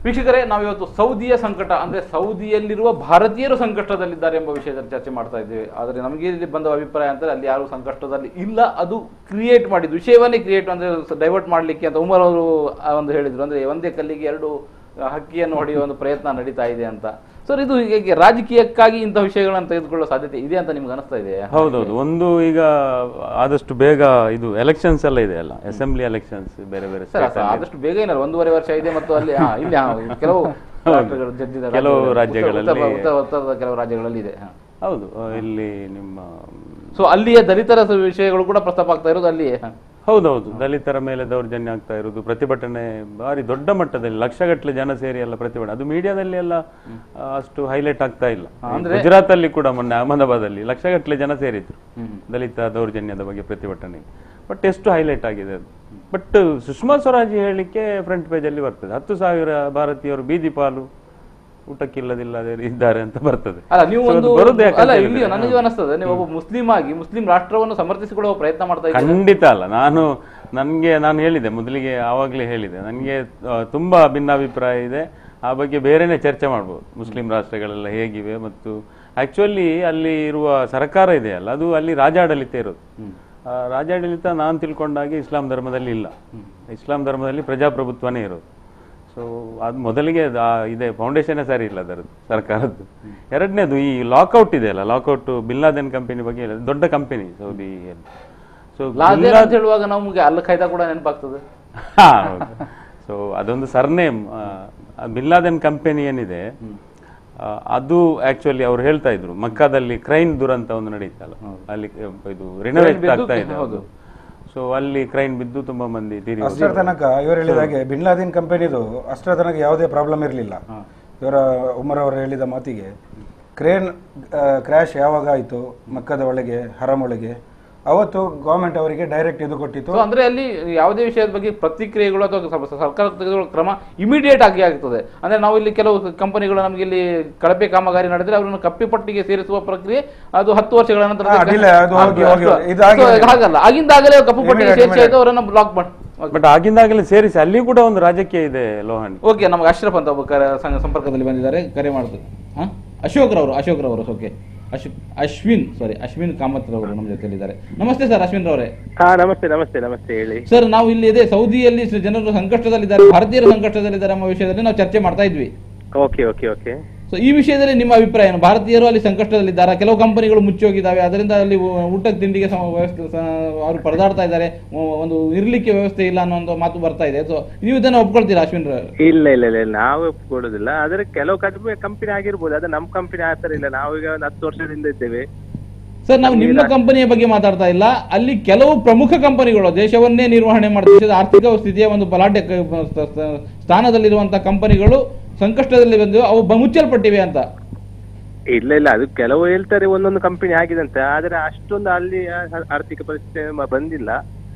ವೀಕ್ಷಕರೇ ನಾವಿವತ್ತು ಸೌದಿಯ ಸಂಕಟ ಅಂದ್ರೆ ಸೌದಿಯಲ್ಲಿರುವ ಭಾರತೀಯರು ಸಂಕಷ್ಟದಲ್ಲಿದ್ದಾರೆ ಎಂಬ ವಿಷಯದಲ್ಲಿ ಚರ್ಚೆ ಮಾಡ್ತಾ ಇದ್ದೇವೆ ಆದರೆ ನಮಗೆ ಇಲ್ಲಿ ಬಂದ ಅಭಿಪ್ರಾಯ ಅಂದ್ರೆ ಅಲ್ಲಿ ಯಾರು ಸಂಕಷ್ಟದಲ್ಲಿ ಇಲ್ಲ ಅದು ಕ್ರಿಯೇಟ್ ಮಾಡಿದ್ದು ವಿಷಯವನ್ನೇ ಕ್ರಿಯೇಟ್ ಅಂದ್ರೆ ಡೈವರ್ಟ್ ಮಾಡಲಿಕ್ಕೆ ಅಂತ ಉಮರ್ ಅವರು ಆ ಒಂದು ಹೇಳಿದ್ರು ಅಂದ್ರೆ ಒಂದೇ ಕಲ್ಲಿಗೆ ಎರಡು ಆ, ಹಕ್ಕಿಯನ್ನು ಹೊಡೆಯುವ ಒಂದು ಪ್ರಯತ್ನ ನಡೀತಾ ಇದೆ ಅಂತ ಸರ್ ಇದು ಹೀಗೆ ರಾಜಕೀಯಕ್ಕಾಗಿ ಇಂಥ ವಿಷಯಗಳನ್ನು ತೆಗೆದುಕೊಳ್ಳೋ ಸಾಧ್ಯತೆ ಇದೆ ಅಂತ ನಿಮ್ಗೆ ಅನಿಸ್ತಾ ಇದೆ ಹೌದೌದು ಒಂದು ಈಗ ಆದಷ್ಟು ಬೇಗ ಇದು ಎಲೆಕ್ಷನ್ಸ್ ಎಲ್ಲ ಇದೆ ಅಲ್ಲ ಅಸೆಂಬ್ಲಿ ಎಲೆಕ್ಷನ್ಸ್ ಬೇರೆ ಬೇರೆ ಸರ್ state ಅಲ್ಲಿ. ಆದಷ್ಟು ಬೇಗ ಏನಾರು ಒಂದೂವರೆ ವರ್ಷ ಇದೆ ಮತ್ತು ಅಲ್ಲಿ ಹಾ, ಇಲ್ಲಿ ಹಾ, ಕೆಲವು ರಾಷ್ಟ್ರಗಳು ಜಡ್ಜಿದ ಕೆಲವು ರಾಜ್ಯಗಳು- ರಾಜ್ಯಗಳಲ್ಲಿ- ಉತ್ತರ- ಉತ್ತರ- ಉತ್ತರದ ಕೆಲವು ರಾಜ್ಯಗಳಲ್ಲಿ ಇದೆ ಹೌದು ಆ, ಇಲ್ಲಿ ನಿಮ್ಮ ಸೊ ಅಲ್ಲಿಯ ದಲಿತರ ಸ- ವಿಷಯಗಳು ಕೂಡ ಪ್ರಸ್ತಾಪ ಆಗ್ತಾ ಇರೋದು ಅಲ್ಲಿಯೇ ಹ. ಹೌದೌದು ದಲಿತರ ಮೇಲೆ ದೌರ್ಜನ್ಯ ಆಗ್ತಾ ಇರೋದು ಪ್ರತಿಭಟನೆ ಭಾರಿ ದೊಡ್ಡ ಮಟ್ಟದಲ್ಲಿ ಲಕ್ಷಗಟ್ಟಲೆ ಜನ ಸೇರಿ ಎಲ್ಲ ಪ್ರತಿಭಟನೆ ಅದು ಮೀಡಿಯಾದಲ್ಲಿ ಎಲ್ಲ ಆ, ಅಷ್ಟು ಹೈಲೈಟ್ ಆಗ್ತಾ ಇಲ್ಲ ಗುಜರಾತ್ ಅಲ್ಲಿ ಕೂಡ ಮೊನ್ನೆ ಅಹಮದಾಬಾದ್ ಅಲ್ಲಿ ಲಕ್ಷಗಟ್ಟಲೆ ಜನ ಸೇರಿದ್ರು ದಲಿತ ದೌರ್ಜನ್ಯದ ಬಗ್ಗೆ ಪ್ರತಿಭಟನೆ ಬಟ್ ಎಷ್ಟು ಹೈಲೈಟ್ ಆಗಿದೆ ಅದು ಬಟ್ ಸುಷ್ಮಾ ಸ್ವರಾಜ್ ಹೇಳಿಕೆ ಫ್ರಂಟ್ ಪೇಜ್ ಅಲ್ಲಿ ಬರ್ತದೆ ಹತ್ತು ಸಾವಿರ ಭಾರತೀಯರು ಬೀದಿ ಪಾಲು ಊಟಕ್ಕಿಲ್ಲದಿಲ್ಲದೆ ಇದ್ದಾರೆ ಅಂತ ಬರ್ತದೆ ಅಲ್ಲ ನೀವು So ಅದು ಒಂದು ಬರುದು ಯಾಕಂತ ಅಲ್ಲ ಹೇಳಿದ್ರೆ- ಇಲ್ಲಿ ನನಗೆ ಅನಿಸ್ತದೆ ನೀವು ಒಬ್ಬ ಮುಸ್ಲಿಂ ಆಗಿ ಮುಸ್ಲಿಂ ರಾಷ್ಟ್ರವನ್ನು ಸಮರ್ಥಿಸಿಕೊಳ್ಳುವ ಪ್ರಯತ್ನ ಮಾಡ್ತಾ ಇದ್ದೀರಿ ಖಂಡಿತ ಅಲ್ಲ ನಾನು ನನಗೆ ನಾನು ಹೇಳಿದೆ ಮೊದಲಿಗೆ ಆವಾಗಲೇ ಹೇಳಿದೆ ನನಗೆ ತುಂಬಾ ಭಿನ್ನಾಭಿಪ್ರಾಯ ಇದೆ ಆ ಬಗ್ಗೆ ಬೇರೆನೆ ಚರ್ಚೆ ಮಾಡ್ಬೋದು ಮುಸ್ಲಿಂ ರಾಷ್ಟ್ರಗಳೆಲ್ಲ ಹೇಗಿವೆ ಮತ್ತು ಆಕ್ಚುಲಿ ಅಲ್ಲಿ ಇರುವ ಸರ್ಕಾರ ಇದೆಯಲ್ಲ ಅದು ಅಲ್ಲಿ ರಾಜಾಡಳಿತ ಇರೋದು ಆ, ರಾಜಾಡಳಿತ ನಾನು ತಿಳ್ಕೊಂಡಾಗೆ ಇಸ್ಲಾಂ ಧರ್ಮದಲ್ಲಿ ಇಲ್ಲ ಇಸ್ಲಾಂ ಧರ್ಮದಲ್ಲಿ ಪ್ರಜಾಪ್ರಭುತ್ವನೇ ಇರೋದು ಸೊ ಅದು ಮೊದಲಿಗೆ ಅದು ಆ ಇದೆ ಫೌಂಡೇಶನೇ ಸರಿ ಇಲ್ಲ ಅದರದ್ದು ಸರ್ಕಾರದ್ದು ಎರಡನೇದು ಈ ಲಾಕೌಟ್ ಇದೆಯಲ್ಲ ಲಾಕೌಟ್ ಬಿಲ್ಲಾದೆನ್ ಕಂಪನಿ ಬಗ್ಗೆ ಹೇಳಿದ್ರೆ ದೊಡ್ಡ ಕಂಪನಿ ಸೌದಿಯಲ್ಲಿ ಸೊ ಲಾದೇನ್ ಅಂತ ಹೇಳುವಾಗ ನಮಗೆ ಅಲ್ ಖೈದಾ ಕೂಡ ನೆನಪಾಗ್ತದೆ ಸೊ ಅದೊಂದು ಸರ್ನೇಮ್ ಬಿಲ್ಲಾದೆನ್ ಕಂಪನಿ ಏನಿದೆ ಆ, ಅದು ಆಕ್ಚುಲಿ ಅವ್ರು ಹೇಳ್ತಾ ಇದ್ರು ಮಕ್ಕಾದಲ್ಲಿ ಕ್ರೈನ್ ದುರಂತ ಒಂದು ನಡೀತಲ್ಲ ಅಲ್ಲಿ ಅಹ್, ಇದು ರಿನೋವೇಟ್ ಆಗ್ತಾ ಇದೆ ಹೌದು ಸೊ ಅಲ್ಲಿ ಕ್ರೈನ್ ಬಿದ್ದು ತುಂಬಾ ಮಂದಿ ತೀರಿ ಹೋದ್ರು. ಅಷ್ಟರ ತನಕ ಇವರು ಹೇಳಿದ ಹಾಗೆ ಬಿನ್ ಲಾದಿನ್ ಕಂಪನಿದು ಅಷ್ಟರ ತನಕ ಯಾವುದೇ ಪ್ರಾಬ್ಲಮ್ ಇರಲಿಲ್ಲ ಇವರ ಉಮರ್ ಅವರು ಹೇಳಿದ ಮಾತಿಗೆ ಕ್ರೇನ್ ಕ್ರ್ಯಾಶ್ ಯಾವಾಗ ಆಯಿತು ಮಕ್ಕದ ಒಳಗೆ ಹರಂ ಒಳಗೆ ಅವತ್ತು ಗೌರ್ಮೆಂಟ್ ಅವರಿಗೆ ಡೈರೆಕ್ಟ್ ಇದು ಕೊಟ್ಟಿತ್ತು ಸೊ ಅಂದ್ರೆ ಅಲ್ಲಿ ಯಾವುದೇ ವಿಷಯದ ಬಗ್ಗೆ ಪ್ರತಿಕ್ರಿಯೆಗಳು ಅಥವಾ ಸ- ಸರ್ಕಾರ ತೆಗೆದುಕೊಳ್ಳೋ ಕ್ರಮ ಇಮಿಡಿಯೇಟ್ ಆಗಿ ಆಗ್ತದೆ ಅಂದ್ರೆ ನಾವು ಇಲ್ಲಿ ಕೆಲವು ಕಂಪನಿಗಳು ನಮಗೆ ಇಲ್ಲಿ ಕಳಪೆ ಕಾಮಗಾರಿ ನಡೆದ್ರೆ ಅವರನ್ನು ಕಪ್ಪಿ ಪಟ್ಟಿಗೆ ಸೇರಿಸುವ ಪ್ರಕ್ರಿಯೆ ಅದು ಹತ್ತು ವರ್ಷಗಳ ನಂತರ ಹಾ, delay, ಅದು ಹೋಗಿ, ಹೋಗಿ, ಅಷ್ಟು- ಇದು ಆಗಿದೆ. ಸೊ ಹಾಗಲ್ಲ ಆಗಿಂದಾಗಲೇ ಕಪ್ಪು ಪಟ್ಟಿಗೆ Immediate, ಸೇರಿಸಿ ಆಯ್ತು ಅವರನ್ನು ಬ್ಲಾಕ್ ಮಾಡಿ ಬಟ್ ಆಗಿಂದಾಗಲೇ ಸೇರಿಸಿ ಅಲ್ಲಿ ಕೂಡ ಒಂದು ರಾಜಕೀಯ ಇದೆ ಲೋಹಣಿ ಓಕೆ ನಮಗೆ ಅಶ್ರಫ್ ಅಂತ ಒಬ್ಬ ಕರೆ ಸಂಗ- ಸಂಪರ್ಕದಲ್ಲಿ ಬಂದಿದ್ದಾರೆ ಕರೆ ಮಾಡುದು ಹಾ ಅಶೋಕ್ ರವರು ಅಶೋಕ್ ರವರು ಓಕೆ ಅಶ್ ಅಶ್ವಿನ್ ಸಾರಿ ಅಶ್ವಿನ್ ಕಾಮತ್ ರವರು ನಮ್ಮ ಜೊತೆಲಿದ್ದಾರೆ ನಮಸ್ತೆ ಸರ್ ಅಶ್ವಿನ್ ರವರೇ ಹಾ ನಮಸ್ತೆ ನಮಸ್ತೆ ನಮಸ್ತೆ ಹೇಳಿ ಸರ್ ನಾವು ಇಲ್ಲಿ ಇದೆ ಸೌದಿಯಲ್ಲಿ ಸ- ಜನರು ಸಂಕಷ್ಟದಲ್ಲಿದ್ದಾರೆ ಭಾರತೀಯರು ಸಂಕಷ್ಟದಲ್ಲಿದ್ದಾರೆ ಎಂಬ ವಿಷಯದಲ್ಲಿ ನಾವು ಚರ್ಚೆ ಮಾಡ್ತಾ ಇದ್ವಿ ಓಕೆ ಓಕೆ ಓಕೆ ಸೊ ಈ ವಿಷಯದಲ್ಲಿ ನಿಮ್ಮ ಅಭಿಪ್ರಾಯ ಏನು ಭಾರತೀಯರು ಅಲ್ಲಿ ಸಂಕಷ್ಟದಲ್ಲಿದ್ದಾರೆ ಕೆಲವು ಕಂಪನಿಗಳು ಮುಚ್ಚಿ ಹೋಗಿದ್ದಾವೆ ಅದರಿಂದ ಅಲ್ಲಿ ಊ- ಊಟ ತಿಂಡಿಗೆ ಸಮ ವ್ಯವಸ್ಥೆ ಸ- ಅವರು ಪರದಾಡ್ತಾ ಇದ್ದಾರೆ ಒ- ಒಂದು ಇರ್ಲಿಕ್ಕೆ ವ್ಯವಸ್ಥೆ ಇಲ್ಲ ಅನ್ನೋ ಒಂದು ಮಾತು ಬರ್ತಾ ಇದೆ ಸೊ ನೀವು ಇದನ್ನ ಒಪ್ಕೊಳ್ತೀರಾ ಅಶ್ವಿನ್ ರವರೇ? ಇಲ್ಲ ಇಲ್ಲ ಇಲ್ಲ ಇಲ್ಲ, ನಾವು ಒಪ್ಕೊಳ್ಳೋದಿಲ್ಲ ಆದ್ರೆ ಕೆಲವು ಕಡಿಮೆ ಕಂಪನಿ ಆಗಿರ್ಬೋದು ಅದು ನಮ್ಮ ಕಂಪನಿ ಆತರ ಇಲ್ಲ ನಾವು ಈಗ ಒಂದು ಹತ್ತು ವರ್ಷದಿಂದ ಇದ್ದೇವೆ ಸರ್ ನಾವು ನಿಮ್ಮ ಕಂಪನಿಯ ಬಗ್ಗೆ ಮಾತಾಡ್ತಾ ಇಲ್ಲ ಅಲ್ಲಿ ಕೆಲವು ಪ್ರಮುಖ ಕಂಪನಿಗಳು ದೇಶವನ್ನೇ ನಿರ್ವಹಣೆ ಮಾಡ್ತಾ ದೇಶದ ಆರ್ಥಿಕ ಸ್ಥಿತಿಯ ಒಂದು ಬಲಾಢ್ಯ ಕ- ಸ- ಸ- ಸ್ಥಾನದಲ್ಲಿರುವಂತಹ ಕಂಪನಿಗಳು ಸಂಕಷ್ಟದಲ್ಲಿ ಬಂದು ಅವು ಬ- ಮುಚ್ಚಲ್ಪಟ್ಟಿವೆ ಅಂತ ಇಲ್ಲ ಇಲ್ಲ ಅದು ಕೆಲವು ಹೇಳ್ತಾರೆ ಒಂದೊಂದು ಕಂಪನಿ ಆಗಿದೆ ಅಂತ ಆದ್ರೆ ಅಷ್ಟೊಂದು ಅಲ್ಲಿ ಆ- ಆರ್ಥಿಕ ಪರಿಸ್ಥಿತಿ ಮ- ಬಂದಿಲ್ಲ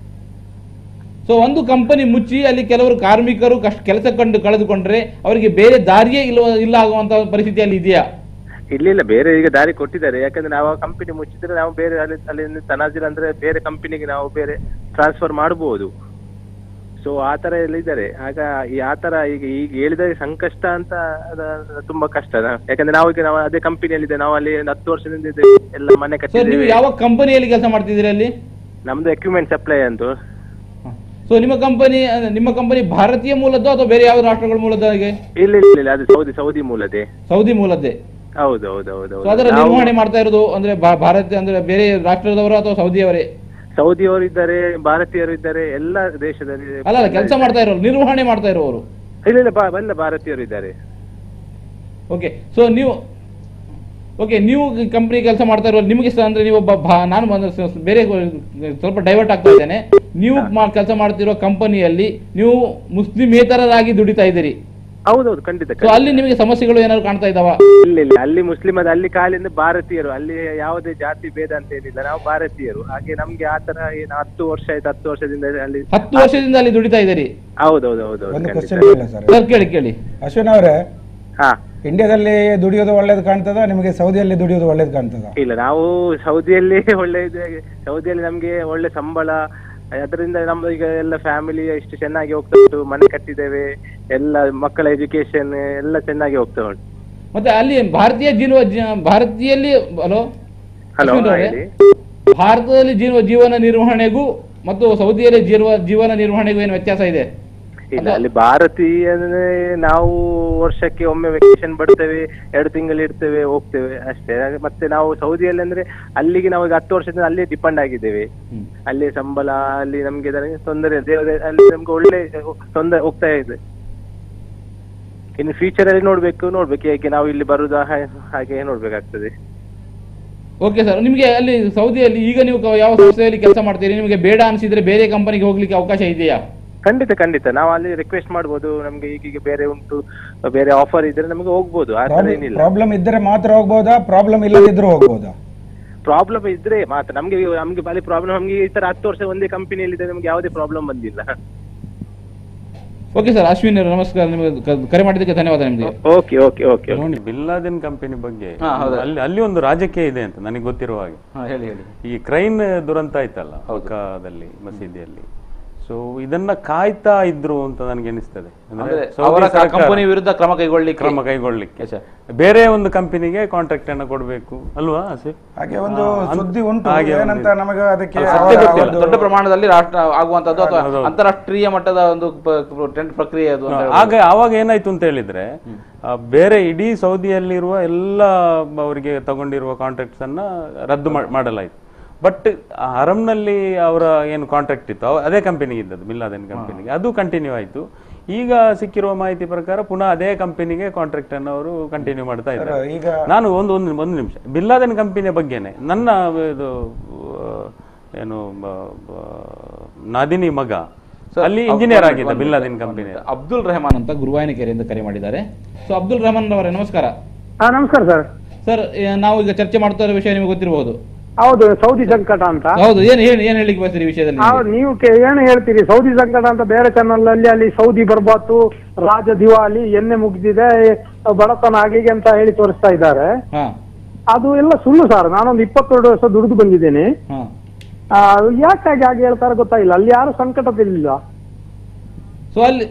ಸೊ ಒಂದು ಕಂಪನಿ ಮುಚ್ಚಿ ಅಲ್ಲಿ ಕೆಲವರು ಕಾರ್ಮಿಕರು ಕಷ್ಟ ಕೆಲಸ ಕಂಡು ಕಳೆದುಕೊಂಡ್ರೆ ಅವರಿಗೆ ಬೇರೆ ದಾರಿಯೇ ಇಲ್ಲ ಇಲ್ಲ ಆಗುವಂತ ಪರಿಸ್ಥಿತಿ ಅಲ್ಲಿ ಇದೆಯಾ ಇಲ್ಲ ಇಲ್ಲ ಬೇರೆ ಈಗ ದಾರಿ ಕೊಟ್ಟಿದ್ದಾರೆ ಯಾಕಂದ್ರೆ ನಾವು ಆ ಕಂಪನಿ ಮುಚ್ಚಿದ್ರೆ ನಾವು ಬೇರೆ ಅಲ್ಲಿ ಅಲ್ಲಿ ತನಾಜಿಲ್ ಅಂದ್ರೆ ಬೇರೆ ಕಂಪನಿಗೆ ನಾವು ಬೇರೆ ಟ್ರಾನ್ಸ್ಫರ್ ಮಾಡಬಹುದು ಸೊ ಆ ತರ ಎಲ್ಲ ಇದ್ದಾರೆ ಆಗ ಈ ಆ ತರ ಈಗ ಈಗ ಹೇಳಿದ ಸಂಕಷ್ಟ ಅಂತ ಅದ- ತುಂಬಾ ಕಷ್ಟ ನ- ಯಾಕಂದ್ರೆ ನಾವು ಈಗ ನಾವು ಅದೇ ಕಂಪನಿಯಲ್ಲಿ ನಾವು ಅಲ್ಲಿ ಒಂದು ಹತ್ತು ವರ್ಷದಿಂದ ಇದ್ದೇವೆ ಎಲ್ಲ ಮನೆ ಸರ್ ನೀವು ಕಟ್ಟಿದ್ದೇವೆ ಯಾವ ಕಂಪನಿಯಲ್ಲಿ ಕೆಲಸ ಮಾಡ್ತಿದ್ದೀರಿ ಅಲ್ಲಿ ನಮ್ದು ಎಕ್ವಿಪ್ಮೆಂಟ್ ಸಪ್ಲೈ ಅಂತು ಸೊ ನಿಮ್ಮ ಕಂಪನಿ ನಿಮ್ಮ ಕಂಪನಿ ಭಾರತೀಯ ಮೂಲದ್ದು ಅಥವಾ ಬೇರೆ ಯಾವ ರಾಷ್ಟ್ರಗಳ ಮೂಲದ್ದು ಹಾಗೆ ಇಲ್ಲ ಇಲ್ಲ ಇಲ್ಲ ಅದು ಸೌದಿ ಸೌದಿ ಮೂಲದೇ ಸೌದಿ ಮೂಲದ್ದೇ ಹೌದು ಹೌದು ಹೌದು ಸೊ ಅದರ ಹೌದು ನಾವು ನಿರ್ವಹಣೆ ಮಾಡ್ತಾ ಇರೋದು ಅಂದ್ರೆ ಭಾ- ಭಾರತ ಅಂದ್ರೆ ಬೇರೆ ರಾಷ್ಟ್ರದವರು ಅಥವಾ ಸೌದಿಯವರೇ ಸೌದಿಯವರು ಇದ್ದಾರೆ ಭಾರತೀಯರು ಇದ್ದಾರೆ ಎಲ್ಲ ದೇಶದಲ್ಲಿ ಅಲ್ಲ ಅಲ್ಲ ಕೆಲಸ ಮಾಡ್ತಾ ಇರೋರು ನಿರ್ವಹಣೆ ಮಾಡ್ತಾ ಇರೋರು ಇಲ್ಲ ಇಲ್ಲ ಬಾ- ಎಲ್ಲ ಭಾರತೀಯರು ಇದ್ದಾರೆ ಓಕೆ ಸೊ ನೀವು ಓಕೆ ನೀವು ಕಂಪ್ನಿ ಕೆಲಸ ಮಾಡ್ತಾ ಇರೋ ನಿಮಗೆ ಸ- ಅಂದ್ರೆ ನೀವು ಒಬ್ಬ ಭಾ- ನಾನು ಒಂದು ಸ- ಸ- ಬೇರೆ ಸ್ವಲ್ಪ ಡೈವರ್ಟ್ ಆಗ್ತಾ ಇದ್ದೇನೆ ನೀವು ಕೆಲಸ ಮಾಡ್ತಿರೋ ಕಂಪನಿಯಲ್ಲಿ ನೀವು ಮುಸ್ಲಿಮೇತರರಾಗಿ ದುಡಿತಾ ಇದ್ದೀರಿ ಹೌದೌದು ಖಂಡಿತ ಸೊ ಖಂಡಿತ. ಅಲ್ಲಿ ನಿಮಗೆ ಸಮಸ್ಯೆಗಳು ಏನಾದ್ರು ಕಾಣ್ತಾ ಇದಾವ ಇಲ್ಲ ಇಲ್ಲ ಅಲ್ಲಿ ಮುಸ್ಲಿಮ್ ಅದ ಅಲ್ಲಿ ಕಾಲಿಂದ ಭಾರತೀಯರು ಅಲ್ಲಿ ಯಾವುದೇ ಜಾತಿ ಭೇದ ಅಂತ ಏನಿಲ್ಲ ನಾವು ಭಾರತೀಯರು ಹಾಗೆ ನಮ್ಗೆ ಆತರ ಏನು ಹತ್ತು ವರ್ಷ ಆಯ್ತು ಹತ್ತು ವರ್ಷದಿಂದ ಅಲ್ಲಿ ಹತ್ತು ವರ್ಷದಿಂದ ಅಲ್ಲಿ ದುಡಿತಾ ಇದ್ದೀರಿ ಹೌದೌದು ಹೌದು ಒಂದು ಖಂಡಿತ. ಕ್ವಶನ್ ಇಲ್ಲ ಸರ್ ಸರ್ ಕೇಳಿ ಕೇಳಿ ಅಶ್ವಿನ್ ಅವರೇ ಹಾ ಇಂಡಿಯಾದಲ್ಲಿ ದುಡಿಯೋದು ಒಳ್ಳೇದು ಕಾಣ್ತದ ನಿಮಗೆ ಸೌದಿಯಲ್ಲಿ ದುಡಿಯೋದು ಒಳ್ಳೇದು ಕಾಣ್ತದ ಇಲ್ಲ ನಾವು ಸೌದಿಯಲ್ಲಿ ಒಳ್ಳೆ ಇದು ಸೌದಿಯಲ್ಲಿ ನಮ್ಗೆ ಒಳ್ಳೆ ಸಂಬಳ ಅದರಿಂದ ನಮ್ಮ ಈಗ ಎಲ್ಲ ಫ್ಯಾಮಿಲಿ ಇಷ್ಟು ಚೆನ್ನಾಗಿ ಹೋಗ್ತಾ ಉಂಟು ಮನೆ ಕಟ್ಟಿದ್ದೇವೆ ಎಲ್ಲ ಮಕ್ಕಳ ಎಜುಕೇಶನ್ ಎಲ್ಲ ಚೆನ್ನಾಗಿ ಹೋಗ್ತಾ ಉಂಟು ಮತ್ತೆ ಅಲ್ಲಿ ಭಾರತೀಯ ಜೀವ ಜ- ಭಾರತೀಯಲ್ಲಿ ಹಲೋ ಹಲೋ ಅಶ್ವಿನ್ ಅವರೇ, ಹೇಳಿ ಭಾರತದಲ್ಲಿ ಜೀವ ಜೀವನ ನಿರ್ವಹಣೆಗೂ ಮತ್ತು ಸೌದಿಯಲ್ಲಿ ಜೀವ ಜೀವನ ನಿರ್ವಹಣೆಗೂ ಏನು ವ್ಯತ್ಯಾಸ ಇದೆ ಇಲ್ಲ ಅಲ್ಲಿ ಭಾರತೀಯ ಅಂದ್ರೆ ನಾವು ವರ್ಷಕ್ಕೆ ಒಮ್ಮೆ ವೆಕೇಶನ್ ಬರ್ತೇವೆ ಎರಡು ತಿಂಗಳು ಇರ್ತೇವೆ ಹೋಗ್ತೇವೆ ಅಷ್ಟೇ ಮತ್ತೆ ನಾವು ಸೌದಿಯಲ್ಲಿ ಅಂದ್ರೆ ಅಲ್ಲಿಗೆ ನಾವು ಈಗ ಹತ್ತು ವರ್ಷದಿಂದ ಅಲ್ಲೇ ಡಿಪೆಂಡ್ ಆಗಿದ್ದೇವೆ ಹ್ಮ್. ಅಲ್ಲಿ ಸಂಬಳ ಅಲ್ಲಿ ನಮ್ಗೆ ಇದರ ತೊಂದರೆ ದೇವರ ಅಲ್ಲಿ ನಮ್ಗೆ ಒಳ್ಳೆ ತೊಂದರೆ ಹೋಗ್ತಾ ಇದೆ ಇನ್ನು ಫ್ಯೂಚರ್ ಅಲ್ಲಿ ನೋಡ್ಬೇಕು ನೋಡ್ಬೇಕು ಹೇಗೆ ನಾವು ಇಲ್ಲಿ ಬರುದಾ ಹಾ- ಹಾಗೆ ನೋಡ್ಬೇಕಾಗ್ತದೆ ಓಕೆ ಸರ್ ನಿಮಗೆ ಅಲ್ಲಿ ಸೌದಿಯಲ್ಲಿ ಈಗ ನೀವು ಕ- ಯಾವ ಸಂಸ್ಥೆಯಲ್ಲಿ ಕೆಲಸ ಮಾಡ್ತೀರಿ ನಿಮಗೆ ಬೇಡ ಅನಿಸಿದ್ರೆ ಬೇರೆ ಕಂಪನಿಗೆ ಹೋಗ್ಲಿಕ್ಕೆ ಅವಕಾಶ ಇದೆಯಾ ಖಂಡಿತ ಖಂಡಿತ ನಾವು ಅಲ್ಲಿ ರಿಕ್ವೆಸ್ಟ್ ಮಾಡ್ಬೋದು ನಮ್ಗೆ ಈಗೀಗ ಬೇರೆ ಉಂಟು ಬೇರೆ ಆಫರ್ ಇದ್ರೆ ನಮ್ಗೆ ಹೋಗ್ಬೋದು ಆ ತರ ಏನಿಲ್ಲ ಪ್ರಾಬ್ಲಮ್ ಇದ್ದರೆ ಮಾತ್ರ ಹೋಗ್ಬೋದಾ ಪ್ರಾಬ್ಲಮ್ ಇಲ್ಲದಿದ್ರೂ ಹೋಗ್ಬೋದಾ ಪ್ರಾಬ್ಲಮ್ ಇದ್ರೆ ಮಾತ್ರ ನಮ್ಗೆ ನಮ್ಗೆ ಅಲ್ಲಿ ಪ್ರಾಬ್ಲಮ್ ನಮ್ಗೆ ಈ ತರ ಹತ್ತು ವರ್ಷ ಒಂದೇ ಕಂಪನಿಯಲ್ಲಿ ಇದ್ರೆ ನಮ್ಗೆ ಯಾವುದೇ ಪ್ರಾಬ್ಲಮ್ ಬಂದಿಲ್ಲ ಓಕೆ ಸರ್ ಅಶ್ವಿನ್ ಅವರು ನಮಸ್ಕಾರ ನಿಮಗೆ ಕ- ಕರೆ ಮಾಡಿದ್ದಕ್ಕೆ ಧನ್ಯವಾದ ನಿಮಗೆ ಓಕೆ ಓಕೆ ಓಕೆ ನೋಡಿ ಬಿನ್ ಲಾದೆನ್ ಕಂಪನಿ ಬಗ್ಗೆ ಹಾ, ಹೌದು. ಅಲ್ಲಿ ಅಲ್ಲಿ ಒಂದು ರಾಜಕೀಯ ಇದೆ ಅಂತ ನನಗೆ ಗೊತ್ತಿರುವ ಹಾಗೆ ಹಾಂ ಹೇಳಿ ಹೇಳಿ ಈ ಕ್ರೈನ್ ದುರಂತ ಆಯ್ತಲ್ಲ ಮಕ್ಕಾದಲ್ಲಿ ಮಸೀದಿಯಲ್ಲಿ ಸೊ ಇದನ್ನ ಕಾಯ್ತಾ ಇದ್ರು ಅಂತ ನನಗೆ ಅನಿಸ್ತದೆ ಅಂದ್ರೆ ಅಂದ್ರೆ ಸೌದಿ ಅವರ ಸರ್ಕಾರ ಕಂಪನಿ ವಿರುದ್ಧ ಕ್ರಮ ಕೈಗೊಳ್ಳಿಕ್ಕೆ ಕ್ರಮ ಕೈಗೊಳ್ಳಿಕ್ಕೆ Yes, sir. ಬೇರೆ ಒಂದು ಕಂಪನಿಗೆ ಕಾಂಟ್ರಾಕ್ಟ್ ಅನ್ನು ಕೊಡಬೇಕು ಅಲ್ವಾ ಆಸಿಫ್? ಹಾಗೆ ಒಂದು ಹಾ, ಅನ್- ಸುದ್ದಿ ಉಂಟು ಹಾಗೆ ಒಂದು ಏನಂತ ನಮಗೆ ಅದಕ್ಕೆ ಅದು ಅವರ ಸತ್ಯ ಗೊತ್ತಿಲ್ಲ. ಒಂದು- ದೊಡ್ಡ ಪ್ರಮಾಣದಲ್ಲಿ ರಾಷ್ಟ್ರ ಆಗುವಂತದ್ದು ಅಥವಾ ಹೌದು. ಅಂತಾರಾಷ್ಟ್ರೀಯ ಮಟ್ಟದ ಒಂದು ಪ- ಟೆಂಟ್ ಪ್ರಕ್ರಿಯೆ ಅದು ಅಂತ ಹೇಳ್ಬೋದು. ಆಗ ಆವಾಗ ಏನಾಯ್ತು ಅಂತ ಹೇಳಿದ್ರೆ ಆ, ಬೇರೆ ಇಡೀ ಸೌದಿಯಲ್ಲಿರುವ ಎಲ್ಲ ಅವರಿಗೆ ತಗೊಂಡಿರುವ ಕಾಂಟ್ರಾಕ್ಟ್ಸ್ ಅನ್ನ ರದ್ದು ಮಾ- ಮಾಡಲಾಯಿತು ಬಟ್ ಹರಂನಲ್ಲಿ ಅವರ ಏನು ಕಾಂಟ್ರಾಕ್ಟ್ ಇತ್ತು ಅವ- ಅದೇ ಕಂಪನಿಗೆ ಇದ್ದದ್ದು ಮಿಲ್ಲಾದೆನ್ ಕಂಪನಿಗೆ ಅದು ಕಂಟಿನ್ಯೂ ಆಯಿತು ಈಗ ಸಿಕ್ಕಿರುವ ಮಾಹಿತಿ ಪ್ರಕಾರ ಪುನಃ ಅದೇ ಕಂಪನಿಗೆ ಕಾಂಟ್ರಾಕ್ಟ್ ಅನ್ನು ಅವರು ಕಂಟಿನ್ಯೂ ಮಾಡ್ತಾ ಇದ್ದಾರೆ ಈಗ ನಾನು ಒಂದು ಒಂದು ಒಂದು ನಿಮಿಷ ಬಿಲ್ಲಾದೆನ್ ಕಂಪನಿಯ ಬಗ್ಗೆನೆ ನನ್ನ ಇದು ಆ, ಏನು ಬ- ಬ- ನಾದಿನಿ ಮಗ ಅಲ್ಲಿ ಇಂಜಿನಿಯರ್ ಆಗಿದ್ದ ಬಿಲ್ಲಾದೆನ್ ಕಂಪನಿ ಅಬ್ದುಲ್ ರೆಹಮಾನ್ ಅಂತ ಗುರುವಾಯನಕೆರೆಯಿಂದ ಕರೆ ಮಾಡಿದ್ದಾರೆ ಸೊ ಅಬ್ದುಲ್ ರೆಹಮಾನ್ ಅವರೇ ನಮಸ್ಕಾರ ಹಾ ನಮಸ್ಕಾರ ಸರ್ ಸರ್ ಏ, ನಾವು ಈಗ ಚರ್ಚೆ ಮಾಡ್ತಾ ಇರೋ ವಿಷಯ ನಿಮಗೆ ಗೊತ್ತಿರಬಹುದು ಹೌದು ಸೌದಿ ಸಂಕಟ ಅಂತ ಹೌದು ಏನು ಏನು ಏನು ಹೇಳಿಕ್ಕೆ ಬಯಸ್ತೀರಿ ಈ ವಿಷಯದಲ್ಲಿ ನಿಮಗೆ? ಹೌದು ನೀವು ಕೆ- ಏನು ಹೇಳ್ತೀರಿ ಸೌದಿ ಸಂಕಟ ಅಂತ ಬೇರೆ ಚಾನಲ್ ಅಲ್ಲಿ ಅಲ್ಲಿ ಸೌದಿ ಬರ್ಬಾತು ರಾಜ ದಿವಾಲಿ ಎಣ್ಣೆ ಮುಗಿದಿದೆ ಬಡತನ ಆಗಿಗೆ ಅಂತ ಹೇಳಿ ತೋರಿಸ್ತಾ ಇದ್ದಾರೆ ಹಾ ಅದು ಎಲ್ಲ ಸುಳ್ಳು ಸರ್ ನಾನೊಂದು ಇಪ್ಪತ್ತೆರಡು ವರ್ಷ ದುಡಿದು ಬಂದಿದ್ದೇನೆ ಹಾ ಆ, ಯಾಕಾಗಿ ಹಾಗೆ ಹೇಳ್ತಾರೆ ಗೊತ್ತಾಗಿಲ್ಲ ಅಲ್ಲಿ ಯಾರು ಸಂಕಟದಲ್ಲಿಲ್ಲ ಸೊ ಅಲ್ಲಿ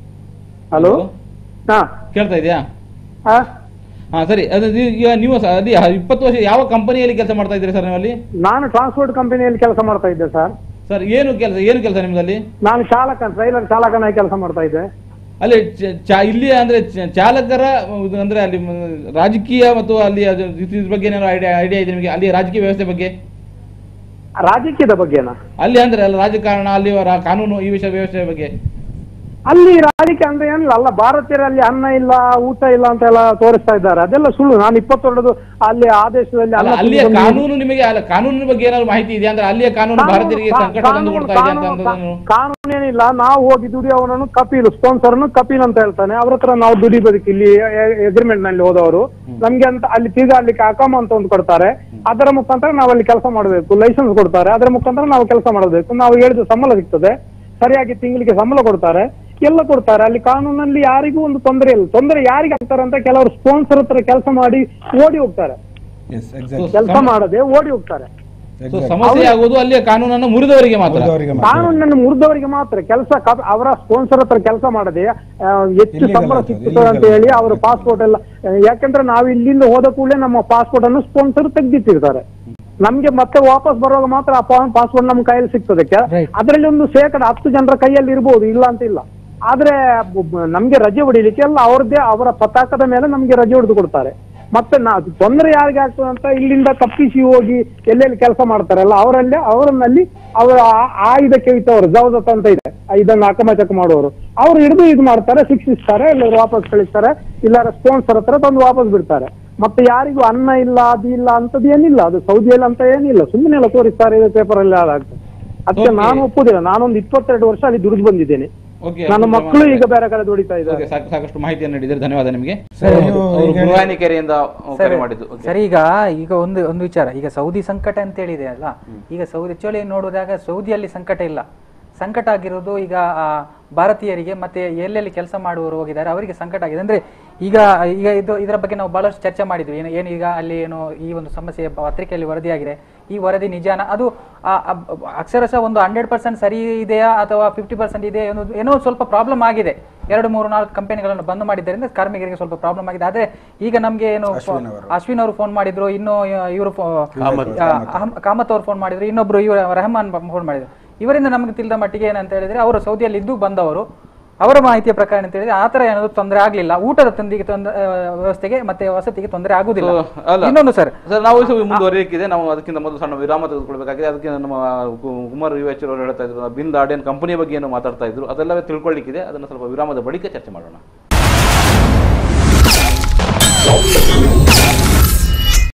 ಹಲೋ ಹಾ ಕೇಳ್ತಾ ಇದೆಯಾ ಆ? ಹಾ ಸರಿ ಅದು ನೀವು- ಈಗ ನೀವು ಸ- ಅದೇ ಇಪ್ಪತ್ತು ವರ್ಷ ಯಾವ ಕಂಪನಿಯಲ್ಲಿ ಕೆಲಸ ಮಾಡ್ತಾ ಇದ್ದೀರಿ ಸರ್ ನೀವಲ್ಲಿ ನಾನು ಟ್ರಾನ್ಸ್ಪೋರ್ಟ್ ಕಂಪನಿಯಲ್ಲಿ ಕೆಲಸ ಮಾಡ್ತಾ ಇದ್ದೆ ಸರ್ ಸರ್ ಏನು ಕೆಲಸ ಏನು ಕೆಲಸ ನಿಮ್ಮದಲ್ಲಿ ನಾನು ಚಾಲಕ ಟ್ರೈಲರ್ ಚಾಲಕನಾಗಿ ಕೆಲಸ ಮಾಡ್ತಾ ಇದ್ದೆ ಅಲ್ಲಿ ಚ- ಚ- ಇಲ್ಲಿ ಅಂದ್ರೆ ಚ- ಚಾಲಕರ ಇದು ಅಂದ್ರೆ ಅಲ್ಲಿ ಮ- ರಾಜಕೀಯ ಮತ್ತು ಅಲ್ಲಿ ಅದು ಇದ್ರ ಬಗ್ಗೆ ಏನಾದ್ರು ಐಡಿಯಾ ಐಡಿಯಾ ಇದೆ ನಿಮಗೆ ಅಲ್ಲಿ ರಾಜಕೀಯ ವ್ಯವಸ್ಥೆ ಬಗ್ಗೆ ರಾಜಕೀಯದ ಬಗ್ಗೆನಾ ಅಲ್ಲಿ ಅಂದ್ರೆ ಅಲ್ಲಿ ರಾಜಕಾರಣ ಅಲ್ಲಿ ರಾ- ಕಾನೂನು ಈ ವಿಷಯ ವ್ಯವಸ್ಥೆ ಬಗ್ಗೆ ಅಲ್ಲಿ ರಾಜಕೀಯ ಅಂದ್ರೆ ಏನಿಲ್ಲ ಅಲ್ಲ ಭಾರತೀಯರಲ್ಲಿ ಅನ್ನ ಇಲ್ಲ ಊಟ ಇಲ್ಲ ಅಂತ ಎಲ್ಲ ತೋರಿಸ್ತಾ ಇದ್ದಾರೆ ಅದೆಲ್ಲ ಸುಳ್ಳು ನಾನು ಇಪ್ಪತ್ತೊಂದು ಅಲ್ಲಿ ಆದೇಶದಲ್ಲಿ ಅಲ್ಲ ಅನ್ನ ಅಲ್ಲಿಯ ತಿಂದು ಬಂದು- ಕಾನೂನು ನಿಮಗೆ ಅಲ್ಲ ಕಾನೂನಿನ ಬಗ್ಗೆ ಏನಾದ್ರು ಮಾಹಿತಿ ಇದೆ ಅಂದ್ರೆ ಅಲ್ಲಿಯ ಕಾನೂನು ಭಾರತೀಯರಿಗೆ ಕಾನೂನು- ಸಂಕಟ ತಂದು ಕೊಡ್ತಾ ಇದೆ ಅಂತ ಕಾನೂನು- ಅಂತದನ್ನು ಕಾನೂನು ಏನಿಲ್ಲ ನಾವು ಹೋಗಿ ದುಡಿಯೋವನನ್ನು ಕಪಿಲ್ ಸ್ಪಾನ್ಸರ್ ಕಪಿಲ್ ಅಂತ ಹೇಳ್ತಾನೆ ಅವ್ರ ಹತ್ರ ನಾವು ದುಡಿಬೋದಕ್ಕೆ ಇಲ್ಲಿ ಅಗ್ರಿಮೆಂಟ್ ನಲ್ಲಿ ಹೋದವರು ನಮ್ಗೆ ಅಂತ ಅಲ್ಲಿ ತಿರುಗಾಡ್ಲಿಕ್ಕೆ ಅಕಮ್ ಅಂತ ಒಂದು ಕೊಡ್ತಾರೆ ಅದರ ಮುಖಾಂತರ ನಾವು ಅಲ್ಲಿ ಕೆಲಸ ಮಾಡಬೇಕು ಲೈಸೆನ್ಸ್ ಕೊಡ್ತಾರೆ ಅದರ ಮುಖಾಂತರ ನಾವು ಕೆಲಸ ಮಾಡಬೇಕು ನಾವು ಹೇಳಿದ ಸಂಬಳ ಸಿಗ್ತದೆ ಸರಿಯಾಗಿ ತಿಂಗಳಿಗೆ ಸಂಬಳ ಕೊಡ್ತಾರೆ ಎಲ್ಲ ಕೊಡ್ತಾರೆ ಅಲ್ಲಿ ಕಾನೂನಲ್ಲಿ ಯಾರಿಗೂ ಒಂದು ತೊಂದರೆ ಇಲ್ಲ ತೊಂದರೆ ಯಾರಿಗೆ ಆಗ್ತಾರೆ ಅಂತ ಕೆಲವರು ಸ್ಪಾನ್ಸರ್ ಹತ್ರ ಕೆಲಸ ಮಾಡಿ ಓಡಿ ಹೋಗ್ತಾರೆ ಎಸ್ ಎಕ್ಸಾಕ್ಟ್ ಕೆಲಸ ಮಾಡದೆ ಓಡಿ ಹೋಗ್ತಾರೆ ಸೊ ಸಮಸ್ಯೆ ಆಗುವುದು ಅಲ್ಲಿಯ ಕಾನೂನನ್ನು ಮುರಿದವರಿಗೆ ಮಾತ್ರ ಉಳಿದವರಿಗೆ ಮಾತ್ರ. ಕಾನೂನನ್ನು ಮುರಿದವರಿಗೆ ಮಾತ್ರ ಕೆಲಸ ಅವರ ಸ್ಪಾನ್ಸರ್ ಹತ್ರ ಕೆಲಸ ಮಾಡದೆ ಆ, ಹೆಚ್ಚು Illegal ಸಂಬಳ ಅದು, ಸಿಗ್ತದೆ ಅಂತ illegal. ಹೇಳಿ ಅವರ ಪಾಸ್ಪೋರ್ಟ್ ಎಲ್ಲ ಆ, ಯಾಕಂದ್ರೆ ನಾವು ಇಲ್ಲಿಂದ ಹೋದ ಕೂಡಲೇ ನಮ್ಮ ಪಾಸ್ಪೋರ್ಟ್ ಅನ್ನು ಸ್ಪಾನ್ಸರ್ ತೆಗೆದಿಟ್ಟಿರ್ತಾರೆ ನಮ್ಗೆ ಮತ್ತೆ ವಾಪಸ್ ಬರುವಾಗ ಮಾತ್ರ ಆ ಪಾಸ್ಪೋರ್ಟ್ ನಮ್ಮ ಕೈಯಲ್ಲಿ ಸಿಗ್ತದೆ ಕೆ- ಅದರಲ್ಲಿ ಒಂದು ಶೇಕಡ ಹತ್ತು ಜನರ ಕೈಯಲ್ಲಿ ಇರ್ಬೋದು ಇಲ್ಲ ಅಂತ ಇಲ್ಲ ಆದ್ರೆ ಒಬ್ಬ- ನಮ್ಗೆ ರಜೆ ಹೊಡಿಲಿಕ್ಕೆ ಎಲ್ಲ ಅವ್ರದ್ದೇ ಅವರ ಪತಾಕದ ಮೇಲೆ ನಮ್ಗೆ ರಜೆ ಹೊಡೆದು ಕೊಡ್ತಾರೆ ಮತ್ತೆ ನಾ ತೊಂದರೆ ಯಾರಿಗೆ ಆಗ್ತದೆ ಅಂತ ಇಲ್ಲಿಂದ ತಪ್ಪಿಸಿ ಹೋಗಿ ಎಲ್ಲೆಲ್ಲಿ ಕೆಲಸ ಮಾಡ್ತಾರಲ್ಲ ಅವರಲ್ಲೇ ಅವರನ್ನಲ್ಲಿ ಅವರ ಆ- ಆಯುಧ ಕೆವಿತವರು ಜವದತ್ ಅಂತ ಇದೆ ಆ ಇದನ್ನ ಅಕಮಚಕ ಮಾಡುವವರು ಅವ್ರು ಹಿಡಿದು ಇದು ಮಾಡ್ತಾರೆ ಶಿಕ್ಷಿಸ್ತಾರೆ ಇಲ್ಲ ವಾಪಸ್ ಕಳಿಸ್ತಾರೆ ಇಲ್ಲ ಸ್ಪಾನ್ಸರ್ ಹತ್ರ ತಂದು ವಾಪಸ್ ಬಿಡ್ತಾರೆ ಮತ್ತೆ ಯಾರಿಗೂ ಅನ್ನ ಇಲ್ಲ ಅದು ಇಲ್ಲ ಅಂತದ್ದು ಏನಿಲ್ಲ ಅದು ಸೌದಿಯಲ್ಲಿ ಅಂತ ಏನಿಲ್ಲ ಸುಮ್ಮನೆ ಎಲ್ಲ ತೋರಿಸ್ತಾರೆ ಪೇಪರ್ ಅಲ್ಲಿ ಹಾಳಾಗ್ತದೆ ಅದಕ್ಕೆ Okay. ನಾನು ಒಪ್ಪುದಿಲ್ಲ ನಾನೊಂದು ಇಪ್ಪತ್ತೆರಡು ವರ್ಷ ಅಲ್ಲಿ ದುಡಿದು ಬಂದಿದ್ದೇನೆ ಓಕೆ ನನ್ನ ಮಕ್ಕಳು ಈಗ ಬೇರೆ ಕಡೆ ದುಡಿತಾ ಇದ್ದಾರೆ ಓಕೆ, ಸಾಕು- ಸಾಕಷ್ಟು ಮಾಹಿತಿಯನ್ನು ನೀಡಿದರೆ ಧನ್ಯವಾದ ನಿಮಗೆ ಸರ್, ಅವರು- ನೀವು ಅವರು ಈಗ- ಗುರುವಾಯನಕೆರೆಯಿಂದ ಕರೆ ಮಾಡಿದ್ದು ಓಕೆ. ಸರಿ ಈಗ ಈಗ ಒಂದು ಒಂದು ವಿಚಾರ ಈಗ ಸೌದಿ ಸಂಕಟ ಅಂತ ಹೇಳಿದೆ ಅಲ್ಲ ಈಗ ಸೌದಿ ಆಕ್ಚುಲಿ ನೋಡಿದಾಗ ಸೌದಿಯಲ್ಲಿ ಸಂಕಟ ಇಲ್ಲ ಸಂಕಟ ಆಗಿರೋದು ಈಗ ಆ, ಭಾರತೀಯರಿಗೆ ಮತ್ತೆ ಎಲ್ಲೆಲ್ಲಿ ಕೆಲಸ ಮಾಡುವವರು ಹೋಗಿದ್ದಾರೆ ಅವರಿಗೆ ಸಂಕಟ ಆಗಿದೆ ಅಂದ್ರೆ ಈಗ ಈಗ ಇದು ಇದರ ಬಗ್ಗೆ ನಾವು ಬಹಳಷ್ಟು ಚರ್ಚೆ ಮಾಡಿದ್ವಿ ಏನು ಏನು ಈಗ ಅಲ್ಲಿ ಏನು ಈ ಒಂದು ಸಮಸ್ಯೆ ಪತ್ರಿಕೆಯಲ್ಲಿ ವರದಿಯಾಗಿದೆ ಈ ವರದಿ ನಿಜಾನ ಅದು ಆ, ಆ, ಅಕ್ಷರಶಃ ಒಂದು ಹಂಡ್ರೆಡ್ ಪರ್ಸೆಂಟ್ ಸರಿ ಇದೆಯಾ ಅಥವಾ ಫಿಫ್ಟಿ ಪರ್ಸೆಂಟ್ ಇದೆ ಏನೋ ಏನೋ ಸ್ವಲ್ಪ ಪ್ರಾಬ್ಲಮ್ ಆಗಿದೆ ಎರಡು ಮೂರು ನಾಲ್ಕು ಕಂಪನಿಗಳನ್ನು ಬಂದ್ ಮಾಡಿದ್ದರಿಂದ ಕಾರ್ಮಿಕರಿಗೆ ಸ್ವಲ್ಪ ಪ್ರಾಬ್ಲಮ್ ಆಗಿದೆ ಆದ್ರೆ ಈಗ ನಮ್ಗೆ ಏನು ಅಶ್ವಿನ್ ಅವರು. ಅಶ್ವಿನ್ ಅವರು ಫೋನ್ ಮಾಡಿದ್ರು ಇನ್ನು ಇವರು ಕಾಮತ್. ಕಾಮತ್ ಅವರು ಫೋನ್ ಮಾಡಿದ್ರು ಇನ್ನೊಬ್ರು ಇವರು ರೆಹಮಾನ್ ಫೋನ್ ಮಾಡಿದ್ರು ಇವರಿಂದ ನಮಗೆ ತಿಳಿದ ಮಟ್ಟಿಗೆ ಏನಂತ ಹೇಳಿದ್ರೆ ಅವರು ಸೌದಿಯಲ್ಲಿ ಇದ್ದು ಬಂದವರು ಅವರ ಮಾಹಿತಿಯ ಪ್ರಕಾರ ಅಂತ ಹೇಳಿದ್ರೆ ಆತರ ಏನಾದ್ರು ತೊಂದರೆ ಆಗ್ಲಿಲ್ಲ ಊಟದ ತಂದಿಗೆ ತೊಂದರೆ ಆ, ವ್ಯವಸ್ಥೆಗೆ ಮತ್ತೆ ವಸತಿಗೆ ತೊಂದರೆ ಆಗುದಿಲ್ಲ So, ಅಲ್ಲ. ಇನ್ನೊಂದು ಸರ್ ಸರ್ ನಾವು ಇದು ಮುಂದುವರಿಯಕ್ಕಿದೆ ನಾವು ಅದಕ್ಕಿಂತ ಮೊದಲು ಸಣ್ಣ ವಿರಾಮ ತೆಗೆದುಕೊಳ್ಬೇಕಾಗಿದೆ ಅದಕ್ಕೆ ನಮ್ಮ ಕು- ಕುಮಾರ್ ಯು ಎಚ್ ಅವರು ಹೇಳ್ತಾ ಇದ್ರು ಬಿನ್ ಲಾಡೆನ್ ಕಂಪನಿಯ ಬಗ್ಗೆ ಏನು ಮಾತಾಡ್ತಾ ಇದ್ರು ಅದೆಲ್ಲವೇ ತಿಳ್ಕೊಳ್ಳಿಕ್ಕಿದೆ ಅದನ್ನು ಸ್ವಲ್ಪ ವಿರಾಮದ ಬಳಿಕ ಚರ್ಚೆ ಮಾಡೋಣ